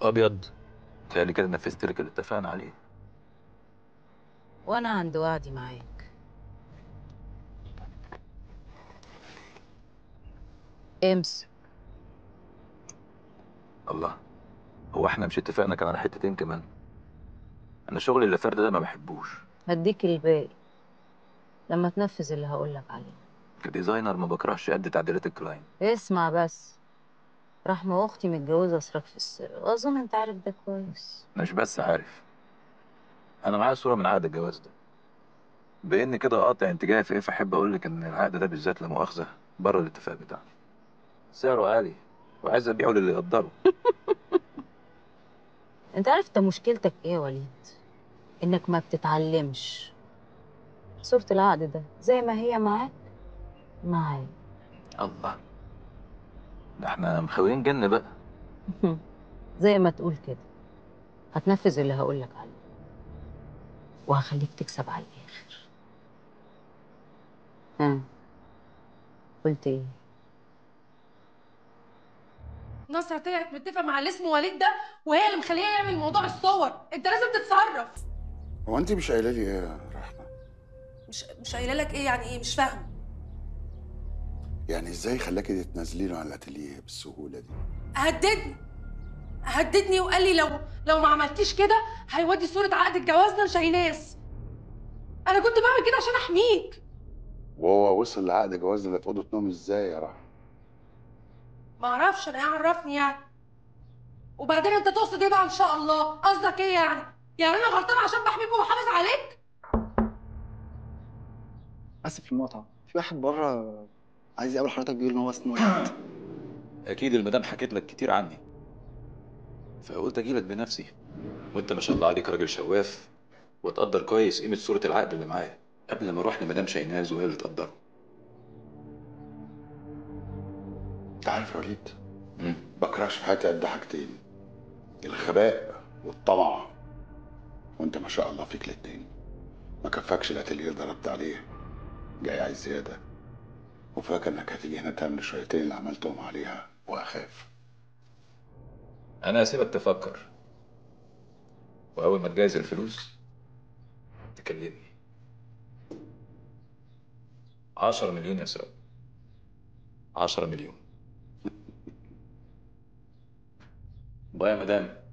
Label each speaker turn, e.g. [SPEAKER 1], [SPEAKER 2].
[SPEAKER 1] ابيض تهيألي كده نفذت لك اللي اتفقنا عليه
[SPEAKER 2] وانا عند وعدي معاك امسك
[SPEAKER 1] الله هو احنا مش اتفقنا كان على حتتين كمان انا شغل اللي فرد ده ما بحبوش
[SPEAKER 2] هديك الباقي لما تنفذ اللي هقولك عليه
[SPEAKER 1] كديزاينر ما بكرهش قد تعديلات الكلاين
[SPEAKER 2] اسمع بس رحمة أختي متجوزة أسرك في السر وأظن أنت عارف ده كويس
[SPEAKER 1] مش بس عارف انا معايا صوره من عقد الجواز ده بان كده قاطع انتجاهي في ايه فاحب اقول لك ان العقد ده بالذات لا مؤاخذه بره الاتفاق بتاعنا سعره عالي وعايز ابيعه للي يقدره
[SPEAKER 2] أنت عارف أنت مشكلتك إيه يا وليد إنك ما بتتعلمش صورة العقد ده زي ما هي معاك معايا
[SPEAKER 1] الله ده احنا مخوين جن بقى
[SPEAKER 2] زي ما تقول كده هتنفذ اللي هقولك عليه وهخليك تكسب على الآخر ها قلت إيه؟
[SPEAKER 3] نصرة طلعت متفقة مع اللي اسمه وليد ده وهي اللي مخليه يعمل موضوع الصور انت لازم تتصرف
[SPEAKER 4] هو انت مش قايله لي ايه يا رحمه
[SPEAKER 3] مش مش قايله لك ايه يعني ايه مش فاهم
[SPEAKER 4] يعني ازاي خلاكي تتنازلي له على الاتelier بالسهوله دي
[SPEAKER 3] هددني هددني وقال لي لو لو ما عملتيش كده هيودي صورة عقد جوازنا لشاهيناز انا كنت بعمل كده عشان احميك
[SPEAKER 4] وهو وصل لعقد جوازنا ده في اوضه نوم ازاي يا رحمه
[SPEAKER 3] ما اعرفش انا عرفني يعني وبعدين انت تقصد ايه بقى ان شاء الله قصدك ايه يعني يعني انا غلطانه عشان بحميك وبحافظ عليك
[SPEAKER 5] اسف المقاطعه في واحد بره عايز يقابل حضرتك بيقول ان هو اسمه وليد
[SPEAKER 1] اكيد المدام حكيت لك كتير عني فقلت اجي لك بنفسي وانت ما شاء الله عليك راجل شواف وتقدر كويس قيمه صوره العقد اللي معايا قبل ما اروح لمدام شايناز وهي اللي تقدره
[SPEAKER 4] انت عارف يا وليد
[SPEAKER 1] مم.
[SPEAKER 4] بكرهش في حياتي قد حاجتين الغباء والطمع وانت ما شاء الله فيك الاتنين ما كفاكش الاتelier ضربت عليه جاي عايز زياده وفاكر انك هتيجي هنا تعمل الشويتين اللي عملتهم عليها واخاف
[SPEAKER 1] انا هسيبك تفكر واول ما تجهز الفلوس تكلمني عشرة مليون يا سراج عشرة مليون باي يا مدام